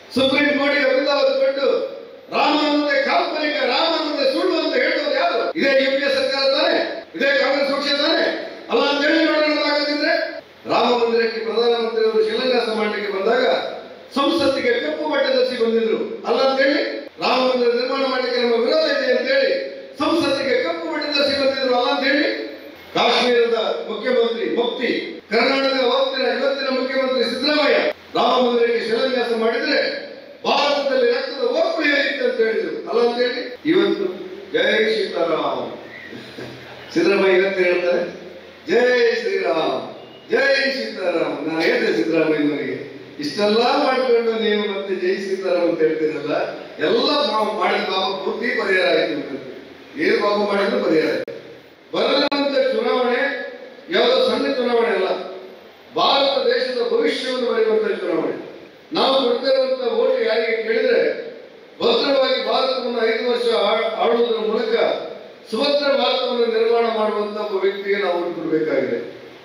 Supreme ಕೋರ್ಟ್ಗೆ ಅಭಿದಾವತ್ ಕೊಟ್ಟು ರಾಮ ಅನ್ನೋದೇ ಕಾಲ್ಪನಿಕ ರಾಮ ಅನ್ನೋದೇ ಸುಳ್ಳು ಅಂತ ಹೇಳಿದವರು ಯಾರು ಇದೇ ಯು ಪಿ ಎ ಸರ್ಕಾರ ತಾನೆ ಇದೇ ಕಾಂಗ್ರೆಸ್ ಪಕ್ಷ ತಾನೆ ಅಲ್ಲ ಅಂತ ಹೇಳಿ ಮಾಡೋಣಾಗದಿದ್ರೆ ರಾಮ ಮಂದಿರಕ್ಕೆ ಪ್ರಧಾನಮಂತ್ರಿ ಅವರು ಶಿಲಾನ್ಯಾಸ ಮಾಡಲಿಕ್ಕೆ ಬಂದಾಗ ಸಂಸತ್ತಿಗೆ ಕಪ್ಪು ಬಟ್ಟೆ ಧರಿಸಿ ಬಂದಿದ್ರು ಅಲ್ಲ ಅಂತ ಹೇಳಿ ರಾಮ ಮಂದಿರ ನಿರ್ಮಾಣ ಮಾಡಲಿಕ್ಕೆ ನಮ್ಮ ವಿರೋಧ ಇದೆ ಅಂತ ಹೇಳಿ ಸಂಸತ್ತಿಗೆ ಕಪ್ಪು ಬಟ್ಟೆ ಧರಿಸಿ ಬಂದಿದ್ರು ಅಲ್ಲ ಅಂತ ಹೇಳಿ ಕಾಶ್ಮೀರದ ಮುಖ್ಯಮಂತ್ರಿ ಮುಕ್ತಿ ಕರ್ನಾಟಕದ ಅವತ್ತಿನ ಇವತ್ತಿನ ಮುಖ್ಯಮಂತ್ರಿ ಸಿದ್ದರಾಮಯ್ಯ ರಾಮ ಮಂದಿರಕ್ಕೆ ಶಿಲಾನ್ಯಾಸ ಮಾಡಿದ್ರೆ ಭಾರತದಲ್ಲಿ ರಕ್ತದ ಓಪು ಏರಿತ್ತು ಅಂತ ಹೇಳಿದ್ರು ಅಲ್ಲ ಅಂತ ಹೇಳಿ ಇವತ್ತು ಜೈ ಸೀತಾರಾಮ್ ಸಿದ್ದರಾಮಯ್ಯ ಇವತ್ತು ಹೇಳ್ತಾರೆ ಜೈ ಶ್ರೀರಾಮ್ ಜೈ ಸೀತಾರಾಮ್ ನಾನು ಹೇಳಿದೆ ಸಿದ್ದರಾಮಯ್ಯನವರಿಗೆ ಇಷ್ಟೆಲ್ಲ ಮಾಡಿಕೊಂಡು ನೀವು ಮತ್ತೆ ಜೈ ಸೀತಾರಾಮ್ ಅಂತ ಹೇಳ್ತೀರಲ್ಲ ಎಲ್ಲ ನಾವು ಮಾಡಿದ ಪಾಪ ಪೂರ್ತಿ ಪರಿಹಾರ ಆಯ್ತು ಅಂತ. ಏನು ಪಾಪ ಮಾಡಿದ್ರು ಪರಿಹಾರ ಆಯ್ತು ಬರಲಿರುವಂತ ಚುನಾವಣೆ ಯಾವುದೋ ಸಣ್ಣ ಚುನಾವಣೆ ಅಲ್ಲ ಭಾರತ ದೇಶದ ಭವಿಷ್ಯವನ್ನು ಬರೆಯುವಂತ ಚುನಾವಣೆ ನಾವು ಕೊಡ್ತಿರುವಂತ ಓಟ್ ಯಾರಿಗೆ ಕೇಳಿದ್ರೆ ಭದ್ರವಾಗಿ ಭಾರತವನ್ನು ಐದು ವರ್ಷ ಆ- ಆಳುವುದರ ಮೂಲಕ ಸುಭದ್ರ ಭಾರತವನ್ನು ನಿರ್ಮಾಣ ಮಾಡುವಂತ ಒಬ್ಬ ವ್ಯಕ್ತಿಗೆ ನಾವು ಓಟ್ ಕೊಡಬೇಕಾಗಿದೆ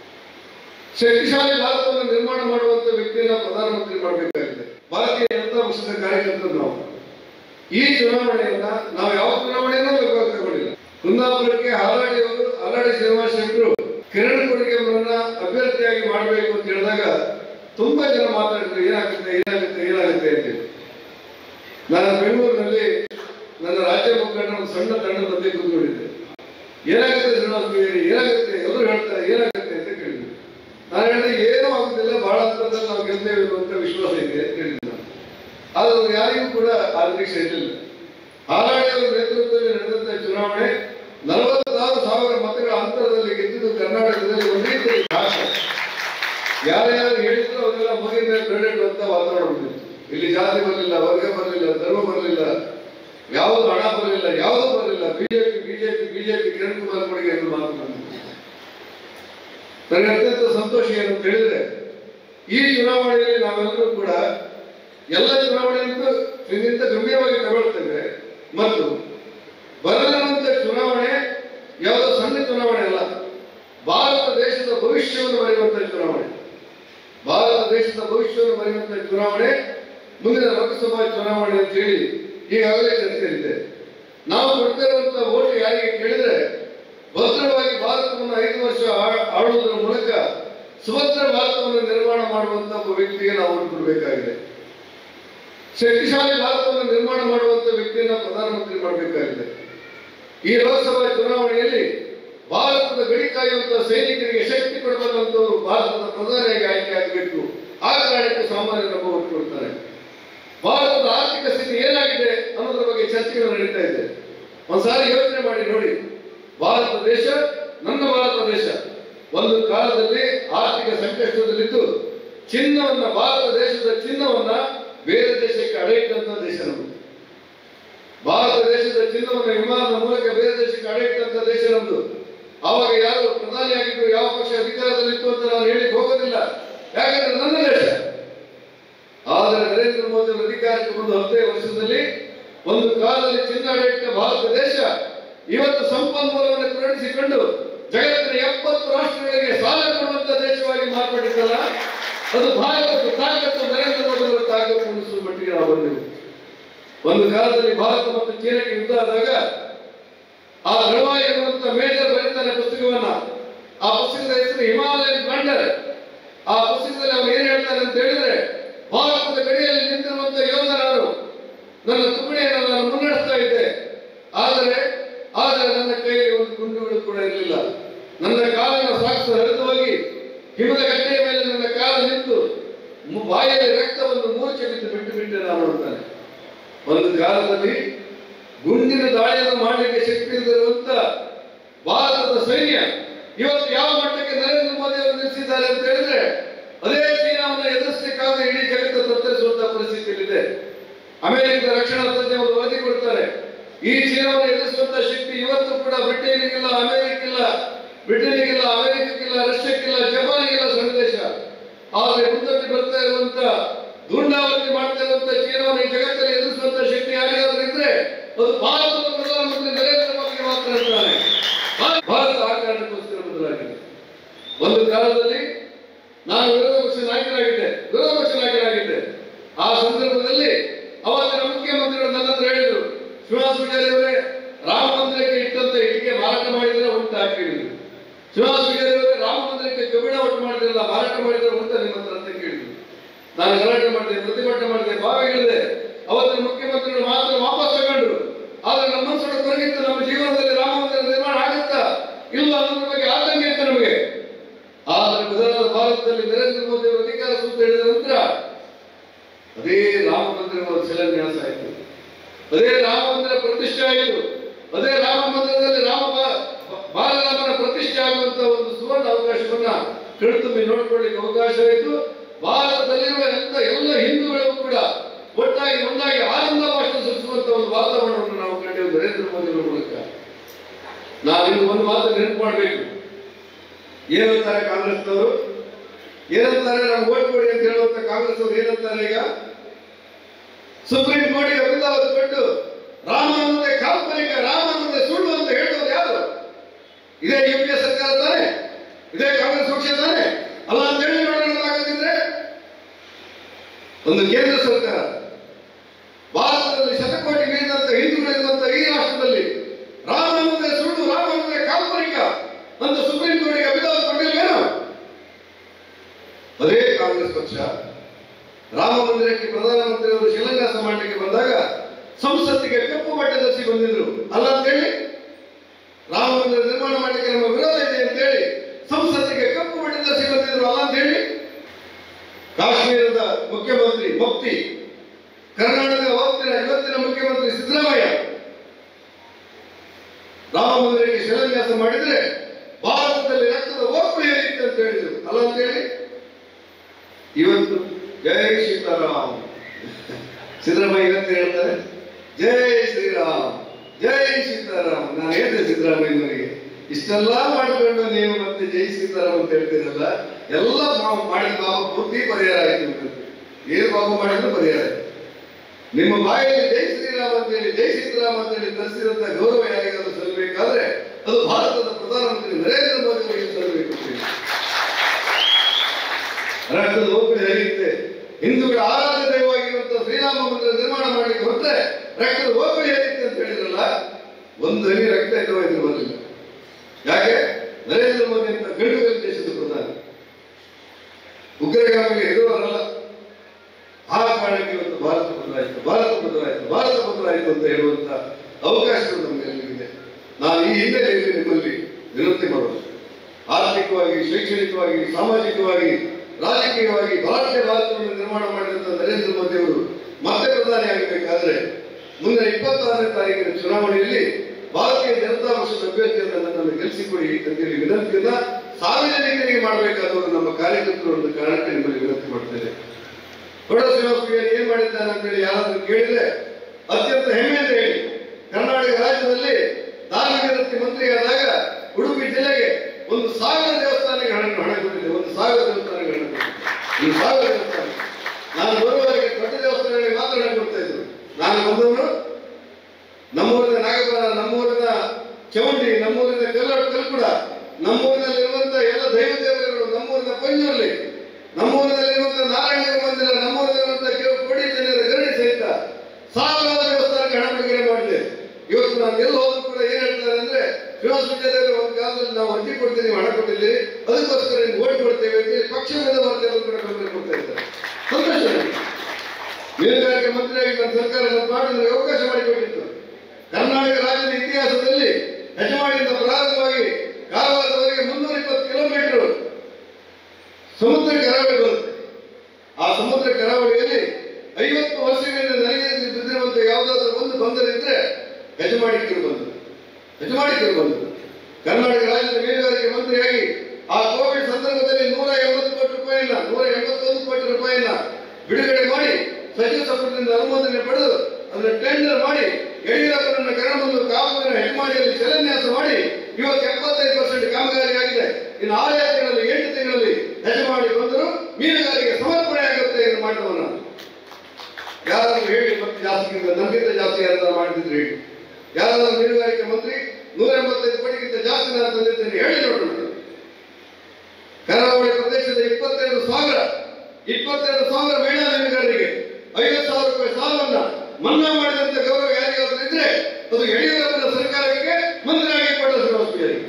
ಶಕ್ತಿಶಾಲಿ ಭಾರತವನ್ನು ನಿರ್ಮಾಣ ಮಾಡುವಂತ ವ್ಯಕ್ತಿಯನ್ನ ಪ್ರಧಾನಮಂತ್ರಿ ಮಾಡಬೇಕಾಗಿದೆ ಭಾರತೀಯ ಜನತಾ ಪಕ್ಷದ ಕಾರ್ಯಕರ್ತರು ನಾವು ಈ ಚುನಾವಣೆಯನ್ನ ನಾವು ಯಾವ ಚುನಾವಣೆಯನ್ನೂ ಲೆಕ್ಕವಾಗಿ ತಗೊಂಡಿಲ್ಲ ಕುಂದಾಪುರಕ್ಕೆ ಹಾಲಾಡಿ ಅವರು ಹಾಲಾಡಿ ಶ್ರೀನಿವಾಸ ಶೆಟ್ಟರು ಕಿರಣ್ ಕೊಡುಗೆ ಅವರನ್ನ ಅಭ್ಯರ್ಥಿಯಾಗಿ ಮಾಡಬೇಕು ಅಂತ ಹೇಳಿದಾಗ ತುಂಬಾ ಜನ ಮಾತಾಡಿದ್ರು ಏನಾಗುತ್ತೆ ಏನಾಗುತ್ತೆ ಏನಾಗುತ್ತೆ ಅಂತ ಹೇಳಿ. ನಾನು ಬೆಂಗಳೂರಿನಲ್ಲಿ ನನ್ನ ರಾಜ್ಯ ಮುಖಂಡರ ಒಂದು ಸಣ್ಣ ತಂಡದ ಮಧ್ಯೆ ಕೂತ್ಕೊಂಡಿದ್ದೆ ಏನಾಗುತ್ತೆ ಶ್ರೀನಿವಾಸ ಬೇರೆ ಏನಾಗುತ್ತೆ ಎಲ್ಲರೂ ಹೇಳ್ತಾರೆ ಏನಾಗುತ್ತೆ ಅಂತ ಕೇಳಿದ್ರು ನಾನು ಹೇಳಿದೆ ಏನೂ ಆಗುದಿಲ್ಲ ಬಹಳ ಹತ್ರದಲ್ಲಿ ನಾವು ಗೆಲ್ತೇವೆ ಅಂತ ವಿಶ್ವಾಸ ಇದೆ ಅಂತ ಹೇಳಿದ್ದೆ ನಾನು. ಆದ್ರೆ ಅವ್ರು ಯಾರಿಗೂ ಕೂಡ ಆ ನಿರೀಕ್ಷೆ ಇರಲಿಲ್ಲ ಹಾಲಾಡಿ ಅವರ ನೇತೃತ್ವದಲ್ಲಿ ನಡೆದಂತ ಚುನಾವಣೆ ನಲವತ್ತಾರು ಸಾವಿರ ಮತಗಳ ಅಂತರದಲ್ಲಿ ಗೆದ್ದಿದ್ದು ಕರ್ನಾಟಕದಲ್ಲಿ ಒಂದೇ ರೀತಿಯ ಭಾಷೆ ಯಾರ್ಯಾರು ಹೇಳಿದ್ರು ಅವರೆಲ್ಲ ಮುಗಿದ ಮೇಲೆ ಕ್ರೆಡಿಟ್ ಅಂತ ವಾತಾವರಣ ಬಂದಿತ್ತು ಇಲ್ಲಿ ಜಾತಿ ಬರಲಿಲ್ಲ ವರ್ಗ ಬರಲಿಲ್ಲ ಧರ್ಮ ಬರಲಿಲ್ಲ ಯಾವುದು ಹಣ ಬರಲಿಲ್ಲ ಯಾವುದು ಬರಲಿಲ್ಲ BJP BJP BJP Kiran Kumar ಕೊಡುಗೆ ಎಂದು ಮಾತು ಬಂದಿತ್ತು ನನಗೆ ಅತ್ಯಂತ ಸಂತೋಷ ಏನು ಅಂತ ಹೇಳಿದ್ರೆ ಈ ಚುನಾವಣೆಯಲ್ಲಿ ನಾವೆಲ್ಲರೂ ಕೂಡ ಎಲ್ಲ ಚುನಾವಣೆಯನ್ನು ಇದರಿಂದ ಗಂಭೀರವಾಗಿ ತಗೊಳ್ತೇವೆ ಮತ್ತು ಬರಲಿರುವಂತ ಚುನಾವಣೆ ಯಾವುದೋ ಸಣ್ಣ ಚುನಾವಣೆ ಅಲ್ಲ ಭಾರತ ದೇಶದ ಭವಿಷ್ಯವನ್ನು ಬರೆಯುವಂತ ಚುನಾವಣೆ ಭಾರತ ದೇಶದ ಭವಿಷ್ಯವನ್ನು ಬರೆಯುವಂತ ಚುನಾವಣೆ ಮುಂದಿನ ಲೋಕಸಭಾ ಚುನಾವಣೆ ಅಂತ ಹೇಳಿ ಈಗಾಗಲೇ ಚರ್ಚೆಯಲ್ಲಿದೆ ನಾವು ಕೊಡ್ತಿರುವಂತ ಓಟ್ ಯಾರಿಗೆ ಕೇಳಿದ್ರೆ ಭದ್ರವಾಗಿ ಭಾರತವನ್ನು ಐದು ವರ್ಷ ಆ- ಆಳುವುದರ ಮೂಲಕ ಸುಭದ್ರ ಭಾರತವನ್ನು ನಿರ್ಮಾಣ ಮಾಡುವಂತ ಒಬ್ಬ ವ್ಯಕ್ತಿಗೆ ನಾವು ಓಟ್ ಕೊಡಬೇಕಾಗಿದೆ ಶಕ್ತಿಶಾಲಿ ಭಾರತವನ್ನು ನಿರ್ಮಾಣ ಮಾಡುವಂತ ವ್ಯಕ್ತಿಯನ್ನ ಪ್ರಧಾನಮಂತ್ರಿ ಮಾಡಬೇಕಾಗಿದೆ ಈ ಲೋಕಸಭಾ ಚುನಾವಣೆಯಲ್ಲಿ ಭಾರತದ ಗಡಿ ಕಾಯುವಂತ ಸೈನಿಕರಿಗೆ ಶಕ್ತಿ ಕೊಡಬಲ್ಲಂತವರು ಭಾರತದ ಪ್ರಧಾನಿಯಾಗಿ ಆಯ್ಕೆ ಆಗಬೇಕು ಆ ಕಾರಣಕ್ಕೆ ಸಾಮಾನ್ಯ ನಮ್ಮ ಓಟ್ ಕೊಡ್ತಾರೆ ಭಾರತದ ಆರ್ಥಿಕ ಸ್ಥಿತಿ ಏನಾಗಿದೆ ಅನ್ನೋದ್ರ ಬಗ್ಗೆ ಚರ್ಚೆಗಳು ನಡೀತಾ ಇದೆ ಒಂದ್ಸಾರಿ ಯೋಚನೆ ಮಾಡಿ ನೋಡಿ ಭಾರತ ದೇಶ ನನ್ನ ಭಾರತ ದೇಶ ಒಂದು ಕಾಲದಲ್ಲಿ ಆರ್ಥಿಕ ಸಂಕಷ್ಟದಲ್ಲಿದ್ದು ಚಿನ್ನವನ್ನ ಭಾರತ ದೇಶದ ಚಿನ್ನವನ್ನ ಬೇರೆ ದೇಶಕ್ಕೆ ಅಡೆಯಿಟ್ಟಂತ ದೇಶ ನಮ್ಮದು ಭಾರತ ದೇಶದ ಚಿನ್ನವನ್ನು ವಿಮಾನದ ಮೂಲಕ ಬೇರೆ ದೇಶಕ್ಕೆ ಅಡೆಯಿಟ್ಟಂತ ದೇಶ ನಮ್ಮದು ಆವಾಗ ಯಾರು ಪ್ರಧಾನಿಯಾಗಿದ್ದು ಯಾವ ಪಕ್ಷ ಅಧಿಕಾರದಲ್ಲಿತ್ತು ಅಂತ ನಾನು ಹೇಳಿಕ್ ಹೋಗೋದಿಲ್ಲ ಯಾಕಂದ್ರೆ ನನ್ನ ದೇಶ ಆದರೆ ನರೇಂದ್ರ ಮೋದಿ ಅವರು ಅಧಿಕಾರಕ್ಕೆ ಬಂದು ಹತ್ತೇ ವರ್ಷದಲ್ಲಿ ಒಂದು ಕಾಲದಲ್ಲಿ ಚಿನ್ನ ಅಡೆಯಿಟ್ಟ ಭಾರತ ದೇಶ ಇವತ್ತು ಸಂಪನ್ಮೂಲವನ್ನು ಕ್ರೋಢಿಸಿಕೊಂಡು ಜಗತ್ತಿನ ಎಪ್ಪತ್ತು ರಾಷ್ಟ್ರಗಳಿಗೆ ಸಾಲ ಕೊಡುವಂತ ದೇಶವಾಗಿ ಮಾರ್ಪಟ್ಟಿದ್ದಲ್ಲ ಅದು ಭಾರತದ ತಾಕತ್ತು ನರೇಂದ್ರ ಮೋದಿ ಅವರ ತಾಕತ್ತು ಉಳಿಸುವ ಮಟ್ಟಿಗೆ ನಾವು ಬಂದೆವು ಒಂದು ಕಾಲದಲ್ಲಿ ಭಾರತ ಮತ್ತು ಚೀನಾಕ್ಕೆ ಯುದ್ಧ ಆದಾಗ ಆ ದಳವಾಯಿ ಎನ್ನುವಂತ ಮೇಜರ್ ಬರೀತಾನೆ ಪುಸ್ತಕವನ್ನ ಆ ಪುಸ್ತಕದ ಹೆಸರು ಹಿಮಾಲಯನ್ ಬ್ಲಂಡರ್ ಆ ಪುಸ್ತಕದಲ್ಲಿ ಅವನು ಏನ್ ಹೇಳ್ತಾನೆ ಅಂತ ಹೇಳಿದ್ರೆ ಭಾರತದ ಗಡಿಯಲ್ಲಿ ನಿಂತಿರುವಂತ ಯೋಧರಾರು ನನ್ನ ತುಕಡಿಯನ್ನು ನಾನು ಮುನ್ನಡೆಸ್ತಾ ಇದ್ದೆ ಆದರೆ ಆದರೆ ನನ್ನ ಕೈಯಲ್ಲಿ ಒಂದು ಗುಂಡುಗಳು ಕೂಡ ಇರಲಿಲ್ಲ ನನ್ನ ಕಾಲಿನ ಸಾಕ್ಸ್ ಹರಿದು ಹೋಗಿ ಹಿಮದ ಗಟ್ಟೆಯ ಮೇಲೆ ನನ್ನ ಕಾಲು ನಿಂತು ಮು- ಬಾಯಲ್ಲಿ ರಕ್ತವನ್ನು ಮೂರ್ಛೆ ಬಿದ್ದು ಬಿಟ್ಟು ಬಿಟ್ಟೆ ನಾನು ಅಂತಾನೆ ಒಂದು ಕಾಲದಲ್ಲಿ ಗುಂಡಿನ ದಾಳಿಯನ್ನು ಮಾಡಲಿಕ್ಕೆ ಶಕ್ತಿ ಇಲ್ಲದಿರುವಂತ ಭಾರತದ ಸೈನ್ಯ ಇವತ್ತು ಯಾವ ಮಟ್ಟಕ್ಕೆ ನರೇಂದ್ರ ಮೋದಿ ಅವರು ನಿಲ್ಲಿಸಿದ್ದಾರೆ ಅಂತ ಹೇಳಿದ್ರೆ ಅದೇ ಚೀನಾವನ್ನು ಎದುರಿಸಲಿಕ್ಕಾಗದೆ ಇಡೀ ಜಗತ್ತು ತತ್ತರಿಸುವಂತಹ ಪರಿಸ್ಥಿತಿಯಲ್ಲಿದೆ ಅಮೆರಿಕದ ರಕ್ಷಣಾ ತಜ್ಞರು ವರದಿ ಕೊಡ್ತಾರೆ ಈ ಚೀನಾವನ್ನು ಎದುರಿಸುವಂತ ಶಕ್ತಿ ಇವತ್ತು ಕೂಡ ಬ್ರಿಟನ್ಗಿಲ್ಲ ಅಮೆರಿಕಿಲ್ಲ ಬ್ರಿಟನ್ಗಿಲ್ಲ ಅಮೆರಿಕಕ್ಕಿಲ್ಲ ರಷ್ಯಾಕ್ಕಿಲ್ಲ ಜಪಾನ್ಗಿಲ್ಲ ಸಣ್ಣ ದೇಶ ಆದ್ರೆ ಮುಂದಕ್ಕೆ ಬರ್ತಾ ಇರುವಂತ ದುಂಡಾವತಿ ಮಾಡ್ತಾ ಇರುವಂತ ಚೀನಾವನ್ನು ಈ ಜಗತ್ತಲ್ಲಿ ಎದುರಿಸುವಂತ ಶಕ್ತಿ ಯಾರಿಗಾದ್ರೂ ಇದ್ರೆ ಅದು ಭಾರತದ ಪ್ರಧಾನಮಂತ್ರಿ ನರೇಂದ್ರ ಮೋದಿಗೆ ಮಾತ್ರ ಇರ್ತಾನೆ ಭಾ- ಭಾರತ ಆ ಕಾರಣಕ್ಕೋಸ್ಕರ ಬದಲಾಗಿದೆ ಒಂದು ಕಾಲದಲ್ಲಿ ನಾನು ವಿರೋಧ ಪಕ್ಷ ನಾಯಕನಾಗಿದ್ದೆ ವಿರೋಧ ಪಕ್ಷ ನಾಯಕನಾಗಿದ್ದೆ ಆ ಸಂದರ್ಭದಲ್ಲಿ ಅವತ್ತಿನ ಮುಖ್ಯಮಂತ್ರಿಗಳು ನನ್ನ ಹತ್ರ ಹೇಳಿದ್ರು ಶ್ರೀನಿವಾಸ ಪೂಜಾರಿ ಅವರೇ ರಾಮ ಮಂದಿರಕ್ಕೆ ಇಟ್ಟಂತ ಇಟ್ಟಿಗೆ ಮಾರಾಟ ಮಾಡಿದ್ರೆ ಉಂಟು ಹಾಕಿದ್ರು ಶ್ರೀನಿವಾಸ ಪೂಜಾರಿ ಅವರೇ ರಾಮ ಮಂದಿರಕ್ಕೆ ಕಬ್ಬಿಣ ಒಟ್ಟು ಮಾಡಿದ್ರಲ್ಲ ಮಾರಾಟ ಮಾಡಿದ್ರೆ ಉಂಟ ನಿಮ್ಮ ಹತ್ರ ಅಂತ ಕೇಳಿದ್ರು ನಾನು ಗಲಾಟೆ ಮಾಡಿದೆ ಪ್ರತಿಭಟನೆ ಮಾಡಿದೆ ಬಾವಿ ಹೇಳಿದೆ ಅವತ್ತಿನ ಮುಖ್ಯಮಂತ್ರಿಗಳು ಮಾತ್ರ ವಾಪಸ್ ತಗೊಂಡ್ರು ಆದ್ರೆ ನಮ್ಮ ಮನಸ್ಸೊಳಗೆ ಕೊರಗಿತ್ತು ನಮ್ಮ ಜೀವನದಲ್ಲಿ ರಾಮ ಮಂದಿರ ನಿರ್ಮಾಣ ಆಗುತ್ತಾ ಇಲ್ಲ ಅನ್ನೋದ್ರ ಬಗ್ಗೆ ಆತಂಕ ಇತ್ತು ನಮಗೆ ಆದರೆ ಬದಲಾದ ಭಾರತದಲ್ಲಿ ನರೇಂದ್ರ ಮೋದಿ ಅವರು ಅಧಿಕಾರ ಸೂತ್ರ ಹಿಡಿದ ನಂತರ ಅದೇ ರಾಮ ಮಂದಿರದ ಶಿಲಾನ್ಯಾಸ ಆಯಿತು ಅದೇ ರಾಮ ಮಂದಿರ ಪ್ರತಿಷ್ಠೆ ಆಯಿತು ಅದೇ ರಾಮ ಮಂದಿರದಲ್ಲಿ ರಾಮ ಬಾ- ಬಾಲರಾಮನ ಪ್ರತಿಷ್ಠೆ ಆಗುವಂತ ಒಂದು ಸುವರ್ಣ ಅವಕಾಶವನ್ನ ಕಣ್ತುಂಬಿ ನೋಡ್ಕೊಳ್ಳಿಕ್ಕೆ ಅವಕಾಶ ಆಯಿತು ಭಾರತದಲ್ಲಿರುವ ಎಲ್ಲ ಎಲ್ಲ ಹಿಂದೂಗಳಿಗೂ ಕೂಡ ಒಟ್ಟಾಗಿ ಒಂದಾಗಿ ಆನಂದ ಭಾಷಣ ಸೃಷ್ಟಿಸುವಂತ ಒಂದು ವಾತಾವರಣವನ್ನು ನಾವು ಕಂಡೆವು ನರೇಂದ್ರ ಮೋದಿ ಅವರ ಮೂಲಕ ನಾವಿನ್ನು ಒಂದು ಮಾತು ನೆನಪು ಮಾಡಬೇಕು ಏನಂತಾರೆ ಕಾಂಗ್ರೆಸ್ನವರು ಏನಂತಾರೆ ನಮ್ಗೆ ಓಟ್ ಕೊಡಿ ಅಂತ ಹೇಳುವಂತ ಕಾಂಗ್ರೆಸ್ ಅವರು ಏನಂತಾರೆ ಈಗ ಸುಪ್ರೀಂ ಕೋರ್ಟ್ಗೆ ಅಭಿದಾವತ್ ಕೊಟ್ಟು ರಾಮ ಅನ್ನೋದೇ ಕಾಲ್ಪನಿಕ ರಾಮ ಅನ್ನೋದೇ ಸುಳ್ಳು ಅಂತ ಹೇಳಿದವರು ಯಾರು ಇದೇ ಯು ಪಿ ಎ ಸರ್ಕಾರ ತಾನೆ ಇದೇ ಕಾಂಗ್ರೆಸ್ ಪಕ್ಷ ತಾನೆ ಅಲ್ಲ ಅಂತ ಹೇಳಿ ನೋಡೋಣ ಆಗದಿದ್ರೆ ಒಂದು ಕೇಂದ್ರ ಸರ್ಕಾರ ಭಾರತದಲ್ಲಿ ಶತಕೋಟಿ ಮೀರಿದಂತ ಹಿಂದೂಗಳಿರುವಂತ ಈ ರಾಷ್ಟ್ರದಲ್ಲಿ ರಾಮ ಅನ್ನೋದೇ ಸುಳ್ಳು ರಾಮ ಅನ್ನೋದೇ ಕಾಲ್ಪನಿಕ ಅಂತ ಸುಪ್ರೀಂ ಕೋರ್ಟ್ಗೆ ಅಭಿದಾವತ್ ಕೊಟ್ಟಿಲ್ವೇನೋ ಅದೇ ಕಾಂಗ್ರೆಸ್ ಪಕ್ಷ ರಾಮ ಮಂದಿರಕ್ಕೆ ಪ್ರಧಾನಮಂತ್ರಿಯವರು ಶಿಲಾನ್ಯಾಸ ಮಾಡಲಿಕ್ಕೆ ಬಂದಾಗ ಸಂಸತ್ತಿಗೆ ಕಪ್ಪು ಬಟ್ಟೆ ಧರಿಸಿ ಬಂದಿದ್ರು ಅಲ್ಲ ಅಂತೇಳಿ ರಾಮ ಮಂದಿರ ನಿರ್ಮಾಣ ಮಾಡಲಿಕ್ಕೆ ನಮ್ಮ ವಿರೋಧ ಇದೆ ಅಂತೇಳಿ ಸಂಸತ್ತಿಗೆ ಕಪ್ಪು ಬಟ್ಟೆ ಧರಿಸಿ ಬಂದಿದ್ರು ಅಲ್ಲ ಅಂತ ಹೇಳಿ ಕಾಶ್ಮೀರದ ಮುಖ್ಯಮಂತ್ರಿ ಮುಕ್ತಿ ಕರ್ನಾಟಕದ ಅವತ್ತಿನ ಇವತ್ತಿನ ಮುಖ್ಯಮಂತ್ರಿ ಸಿದ್ದರಾಮಯ್ಯ ರಾಮ ಮಂದಿರಕ್ಕೆ ಶಿಲಾನ್ಯಾಸ ಮಾಡಿದ್ರೆ ಭಾರತದಲ್ಲಿ ರಕ್ತದ ಓಪು ಏರಿತ್ತು ಅಂತ ಹೇಳಿದ್ರು ಅಲ್ಲ ಅಂತ ಹೇಳಿ ಇವತ್ತು ಜೈ ಸೀತಾರಾಮ್ ಸಿದ್ದರಾಮಯ್ಯ ಇವತ್ತು ಹೇಳ್ತಾರೆ ಜೈ ಶ್ರೀರಾಮ್ ಜೈ ಸೀತಾರಾಮ್ ನಾನು ಹೇಳಿದೆ ಸಿದ್ದರಾಮಯ್ಯನವರಿಗೆ ಇಷ್ಟೆಲ್ಲ ಮಾಡಿಕೊಂಡು ನೀವು ಮತ್ತೆ ಜೈ ಸೀತಾರಾಮ್ ಅಂತ ಹೇಳ್ತೀರಲ್ಲ ಎಲ್ಲ ನಾವು ಮಾಡಿದ ಪಾಪ ಪೂರ್ತಿ ಪರಿಹಾರ ಆಯ್ತು ನಿಮ್ಮಲ್ಲಿ. ಏನು ಪಾಪ ಮಾಡಿದ್ರು ಪರಿಹಾರ ಆಯ್ತು ನಿಮ್ಮ ಬಾಯಲ್ಲಿ ಜೈ ಶ್ರೀರಾಮ್ ಅಂತೇಳಿ ಜೈ ಸೀತಾರಾಮ್ ಅಂತೇಳಿ ತರಿಸಿದಂತ ಗೌರವ ಯಾರಿಗಾದ್ರೂ ಸಲ್ಲಬೇಕಾದ್ರೆ ಅದು ಭಾರತದ ಪ್ರಧಾನಮಂತ್ರಿ ನರೇಂದ್ರ ಮೋದಿ ಅವರಿಗೆ ಸಲ್ಲಬೇಕು ಅಂತ ಹೇಳಿ. ರಕ್ತದ ಓಕಳಿ ಹರಿಯುತ್ತೆ ಹಿಂದೂಗಳ ಆರಾಧ್ಯ ದೈವವಾಗಿರುವಂತಹ ಶ್ರೀರಾಮ ಮಂದಿರ ನಿರ್ಮಾಣ ಮಾಡಲಿಕ್ಕೆ ಹೊರಟ್ರೆ ರಕ್ತದ ಓಕಳಿ ಹರಿಯುತ್ತೆ ಅಂತ ಹೇಳಿದ್ರಲ್ಲ ಒಂದು ಹನಿ ರಕ್ತ ಇದ್ದವಾಯ್ತು ಬರಲಿಲ್ಲ ಯಾಕೆ ನರೇಂದ್ರ ಮೋದಿ ಅಂತ ಗಂಡುಗಲ್ ದೇಶದ ಪ್ರಧಾನಿ ಉಗ್ರಗಾಮಿಗೆ ಎದುರಲ್ಲ ಆ ಕಾರಣಕ್ಕೆ ಇವತ್ತು ಭಾರತ ಬದಲಾಯಿತು ಭಾರತ ಬದಲಾಯಿತು ಭಾರತ ಬದಲಾಯಿತು ಅಂತ ಹೇಳುವಂತ ಅವಕಾಶಗಳು ನಮಗೆಲ್ಲರಿಗಿದೆ ನಾನು ಈ ಹಿನ್ನೆಲೆಯಲ್ಲಿ ನಿಮ್ಮಲ್ಲಿ ವಿನಂತಿ ಮಾಡೋದು ಆರ್ಥಿಕವಾಗಿ ಶೈಕ್ಷಣಿಕವಾಗಿ ಸಾಮಾಜಿಕವಾಗಿ ರಾಜಕೀಯವಾಗಿ ಭಾರತೀಯ ಭಾರತವನ್ನು ನಿರ್ಮಾಣ ಮಾಡಿದಂತ ನರೇಂದ್ರ ಮೋದಿ ಅವರು ಮತ್ತೆ ಪ್ರಧಾನಿ ಆಗಬೇಕಾದ್ರೆ ಮುಂದೆ ಇಪ್ಪತ್ತಾರನೇ ತಾರೀಕಿನ ಚುನಾವಣೆಯಲ್ಲಿ ಭಾರತೀಯ ಜನತಾ ಪಕ್ಷದ ಅಭ್ಯರ್ಥಿಯನ್ನು ನನ್ನನ್ನು ಗೆಲ್ಲಿಸಿಕೊಡಿ ಅಂತೇಳಿ ವಿನಂತಿಯನ್ನ ಸಾರ್ವಜನಿಕರಿಗೆ ಮಾಡಬೇಕಾದವರು ನಮ್ಮ ಕಾರ್ಯಕರ್ತರು ಒಂದು ಕಾರಣಕ್ಕೆ ನಿಮ್ಮಲ್ಲಿ ವಿನಂತಿ ಮಾಡ್ತೇನೆ ಕೊಡ ಶ್ರೀನಿವಾಸ ಏನ್ ಮಾಡಿದ್ದಾನೆ ಅಂತೇಳಿ ಯಾರಾದ್ರೂ ಕೇಳಿದ್ರೆ ಅತ್ಯಂತ ಹೆಮ್ಮೆಯಿಂದ ಹೇಳಿ ಕರ್ನಾಟಕ ರಾಜ್ಯದಲ್ಲಿ ಧಾರ್ಮಿಕ ದತ್ತಿ ಮಂತ್ರಿಯಾದಾಗ ಉಡುಪಿ ಜಿಲ್ಲೆಗೆ ಒಂದು ಸಾವಿರ ದೇವಸ್ಥಾನಕ್ಕೆ ಹಣ ಹಣ ಕೊಟ್ಟಿದೆ ಒಂದು ಸಾವಿರ ದೇವಸ್ಥಾನಕ್ಕೆ ಹಣ ಕೊಟ್ಟಿದೆ ಒಂದು ಸಾವಿರ ದೇವಸ್ಥಾನ ನಾನು ಬರುವವರೆಗೆ ದೊಡ್ಡ ದೇವಸ್ಥಾನಗಳಿಗೆ ಮಾತ್ರ ಹಣ ಕೊಡ್ತಾ ಇದ್ರು ನಾನು ಬಂದವನು ನಮ್ಮೂರಿನ ನಾಗಪುರ ನಮ್ಮೂರಿನ ಚೌಂಡಿ ನಮ್ಮೂರಿನ ಕಲ್ಲ ಕಲ್ಕುಡ ನಮ್ಮೂರಿನಲ್ಲಿರುವಂತ ಎಲ್ಲ ದೈವ ದೇವರುಗಳು ನಮ್ಮೂರಿನ ಪಂಜುರ್ಲಿ ನಮ್ಮೂರಿನಲ್ಲಿರುವಂತ ನಾರಾಯಣ ಮಂದಿರ ನಮ್ಮೂರಿನಲ್ಲಿರುವಂತ ಕೆಲವು ಕೋಡಿ ಜನರ ಗರಡಿ ಸಹಿತ ಸಾವಿರಾರು ದೇವಸ್ಥಾನಕ್ಕೆ ಹಣ ಬಿಡುಗಡೆ ಮಾಡಿದೆ ಇವತ್ತು ನಾನು ಎಲ್ಲಿ ಹೋದ್ರು ಕೂಡ ಏನ್ ಹೇಳ್ತಾರೆ ಅಂದ್ರೆ ಶ್ರೀನಿವಾಸ ವಿದ್ಯಾಲಯದಲ್ಲಿ ಒಂದು ಕಾಲದಲ್ಲಿ ನಾವು ಅರ್ಜಿ ಕೊಡ್ತೀವಿ ನೀವು ಹಣ ಕೊಟ್ಟಿದ್ದೀರಿ ಅದಕ್ಕೋಸ್ಕರ ನಿಮ್ಗೆ ಓಟ್ ಕೊಡ್ತೇವೆ ಅಂತೇಳಿ ಪಕ್ಷದ ವರ್ಗದವರು ಕೂಡ ಬೆಂಬಲ ಕೊಡ್ತಾ ಇದ್ದಾರೆ ಸಂತೋಷ ನನಗೆ. ಮೀನುಗಾರಿಕೆ ಮಂತ್ರಿಯಾಗಿ ನನ್ನ ಸರ್ಕಾರ ನನ್ನ ಮಾಡಿ ನನಗೆ ಅವಕಾಶ ಮಾಡಿಕೊಟ್ಟಿತ್ತು ಕರ್ನಾಟಕ ರಾಜ್ಯದ ಇತಿಹಾಸದಲ್ಲಿ ಹೆಜಮಾಡಿಯಿಂದ ಪ್ರಾರಂಭವಾಗಿ ಕಾರವಾರದವರೆಗೆ ಮುನ್ನೂರ ಇಪ್ಪತ್ತು ಕಿಲೋಮೀಟರ್ ಸಮುದ್ರ ಕರಾವಳಿ ಬರುತ್ತೆ ಆ ಸಮುದ್ರ ಕರಾವಳಿಯಲ್ಲಿ ಐವತ್ತು ವರ್ಷಗಳಿಂದ ನನಗೆ ಬಿದ್ದಿರುವಂತ ಯಾವುದಾದ್ರೂ ಒಂದು ಬಂದರಿದ್ರೆ ಹೆಜಮಾಡಿಕರು ಬಂದರು ಹೆಜಮಾಡಿಕರು ಬಂದರು ಕರ್ನಾಟಕ ರಾಜ್ಯದ ಮೀನುಗಾರಿಕೆ ಮಂತ್ರಿಯಾಗಿ ಆ ಕೋವಿಡ್ ಸಂದರ್ಭದಲ್ಲಿ ನೂರ ಎಂಬತ್ತು ಕೋಟಿ ರೂಪಾಯಿನ ನೂರ ಎಂಬತ್ತೊಂದು ಕೋಟಿ ರೂಪಾಯಿನ ಬಿಡುಗಡೆ ಮಾಡಿ ಸಚಿವ ಸಂಪುಟದಿಂದ ಅನುಮೋದನೆ ಪಡೆದು ಅದನ್ನು ಟೆಂಡರ್ ಮಾಡಿ ಯಡಿಯೂರಪ್ಪನನ್ನ ಕರೆಮಂದು ಕಾಮಗಾರಿ ಹೆಜ್ಮಾಡಿಯಲ್ಲಿ ಶಿಲಾನ್ಯಾಸ ಮಾಡಿ ಇವತ್ತು ಎಪ್ಪತ್ತೈದು ಪರ್ಸೆಂಟ್ ಕಾಮಗಾರಿ ಆಗಿದೆ ಇನ್ನು ಆರೇ ತಿಂಗಳಲ್ಲಿ ಎಂಟು ತಿಂಗಳಲ್ಲಿ ಹೆಜ್ಮಾಡಿ ಬಂದರು ಮೀನುಗಾರಿಕೆ ಸಮರ್ಪಣೆ ಆಗುತ್ತೆ ಎಂದು ಮಾಡಿದವನ ಯಾರಾದ್ರೂ ಹೇಳಿ ಮತ್ತೆ ಜಾಸ್ತಿ ನಮ್ಗಿಂತ ಜಾಸ್ತಿ ಯಾರಾದ್ರೂ ಮಾಡಿದ್ರೆ ಹೇಳಿ ಯಾರಾದ್ರೂ ಮೀನುಗಾರಿಕೆ ಮಂತ್ರಿ ನೂರ ಎಂಬತ್ತೈದು ಕೋಟಿಗಿಂತ ಜಾಸ್ತಿ ನಾನು ತಂದಿದ್ದೇನೆ ಹೇಳಿ ನೋಡೋಣ ಕರಾವಳಿ ಪ್ರದೇಶದ ಇಪ್ಪತ್ತೆರಡು ಸಾವಿರ ಇಪ್ಪತ್ತೆರಡು ಸಾವಿರ ಮಹಿಳಾ ಮೀನುಗಾರರಿಗೆ ಐವತ್ತು ಸಾವಿರ ರೂಪಾಯಿ ಸಾಲವನ್ನ ಮನ್ನಾ ಮಾಡಿದಂತ ಗೌರವ ಯಾರಿಗಾದ್ರೂ ಇದ್ರೆ ಅದು ಯಡಿಯೂರಪ್ಪನ ಸರ್ಕಾರಕ್ಕೆ ಮಂತ್ರಿಯಾಗಿ ಕೊಟ್ಟ ಶ್ರೀನಿವಾಸಪೂಜಾರಿಗೆ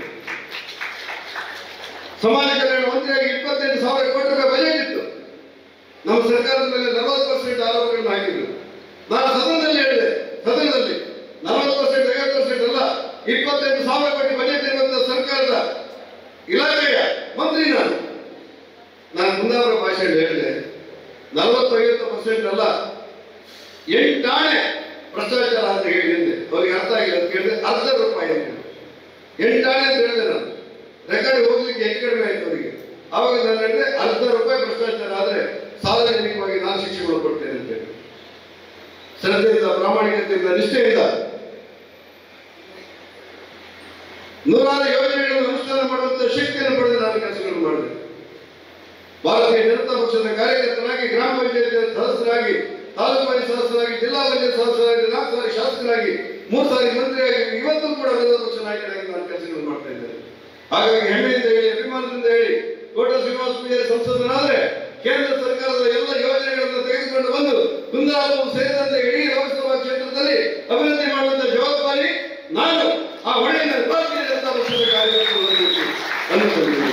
ಸಮಾಜ ಕಲ್ಯಾಣ ಮಂತ್ರಿಯಾಗಿ ಇಪ್ಪತ್ತೆಂಟು ಸಾವಿರ ಕೋಟಿ ರೂಪಾಯಿ ಬಜೆಟ್ ಇತ್ತು ನಮ್ಮ ಸರ್ಕಾರದ ಮೇಲೆ ನಲವತ್ತು ಪರ್ಸೆಂಟ್ ಆರೋಪಗಳನ್ನು ಹಾಕಿದ್ರು ನಾನು ಸದನದಲ್ಲಿ ಹೇಳಿದೆ ಸದನದಲ್ಲಿ ನಲವತ್ತು ಪರ್ಸೆಂಟ್ ಐವತ್ತು ಪರ್ಸೆಂಟ್ ಅಲ್ಲ ಇಪ್ಪತ್ತೆಂಟು ಸಾವಿರ ಕೋಟಿ ಬಜೆಟ್ ಇರುವಂತಹ ಸರ್ಕಾರದ ಇಲಾಖೆಯ ಮಂತ್ರಿ ನಾನು ನಾನು ಕುಂದಾಪುರ ಭಾಷೆಯಲ್ಲಿ ಹೇಳಿದೆ ನಲವತ್ತು ಐವತ್ತು ಪರ್ಸೆಂಟ್ ಅಲ್ಲ ಎಂಟಾಣೆ ಭ್ರಷ್ಟಾಚಾರ ಅಂತ ಹೇಳಿದ್ದೆ ಅವ್ರಿಗೆ ಅರ್ಥ ಆಗಿಲ್ಲ ಅಂತ ಕೇಳಿದ್ರೆ ಅರ್ಧ ರೂಪಾಯಿ ಅಂತ ಹೇಳಿದೆ. ಎಂಟಾಣೆ ಅಂತ ಹೇಳಿದೆ ನಾನು ರೆಕಾರ್ಡ್ ಹೋಗ್ಲಿಕ್ಕೆ ಹೆಚ್ಚು ಕಡಿಮೆ ಆಯ್ತು ಅವರಿಗೆ ಆವಾಗ ನಾನು ಹೇಳಿದೆ ಅರ್ಧ ರೂಪಾಯಿ ಭ್ರಷ್ಟಾಚಾರ ಆದ್ರೆ ಸಾರ್ವಜನಿಕವಾಗಿ ನಾನು ಶಿಕ್ಷೆಗಳು ಕೊಡ್ತೇನೆ ಅಂತ ಹೇಳಿ ಶ್ರದ್ಧೆಯಿಂದ ಪ್ರಾಮಾಣಿಕತೆಯಿಂದ ನಿಷ್ಠೆಯಿಂದ ನೂರಾರು ಯೋಜನೆಗಳನ್ನು ಅನುಷ್ಠಾನ ಮಾಡುವಂತ ಶಕ್ತಿಯನ್ನು ಪಡೆದು ನಾನು ಕೆಲಸಗಳನ್ನು ಮಾಡಿದೆ ಭಾರತೀಯ ಜನತಾ ಪಕ್ಷದ ಕಾರ್ಯಕರ್ತನಾಗಿ ಗ್ರಾಮ ಪಂಚಾಯತ್ ಸದಸ್ಯರಾಗಿ ತಾಲೂಕು ಪಂಚಾಯತ್ ಸದಸ್ಯರಾಗಿ ಜಿಲ್ಲಾ ಪಂಚಾಯತ್ ಸದಸ್ಯರಾಗಿ ನಾಲ್ಕು ಸಾರಿ ಶಾಸಕರಾಗಿ ಮೂರು ಸಾರಿ ಮಂತ್ರಿಯಾಗಿ ಇವತ್ತು ಕೂಡ ವಿರೋಧ ಪಕ್ಷ ನಾಯಕರಾಗಿ ನಾನು ಕೆಲಸಗಳನ್ನು ಮಾಡ್ತಾ ಇದ್ದೇನೆ ಹಾಗಾಗಿ ಹೆಮ್ಮೆಯಿಂದ ಹೇಳಿ ಅಭಿಮಾನದಿಂದ ಹೇಳಿ ಕೋಟ ಶ್ರೀನಿವಾಸ ಪೂಜಾರಿ ಸಂಸದನಾದ್ರೆ ಕೇಂದ್ರ ಸರ್ಕಾರದ ಎಲ್ಲ ಯೋಜನೆಗಳನ್ನು ತೆಗೆದುಕೊಂಡು ಬಂದು ಕುಂದಾಪುರ ಸೇರಿದಂತೆ ಇಡೀ ಲೋಕಸಭಾ ಕ್ಷೇತ್ರದಲ್ಲಿ ಅಭಿವೃದ್ಧಿ ಮಾಡುವಂತ ಜವಾಬ್ದಾರಿ ನಾನು ಆ ಹೊಣೆಯನ್ನು ಭಾರತೀಯ ಜನತಾ ಪಕ್ಷದ ಕಾರ್ಯಕರ್ತರು ಅಂದುಕೊಂಡಿದ್ದೇನೆ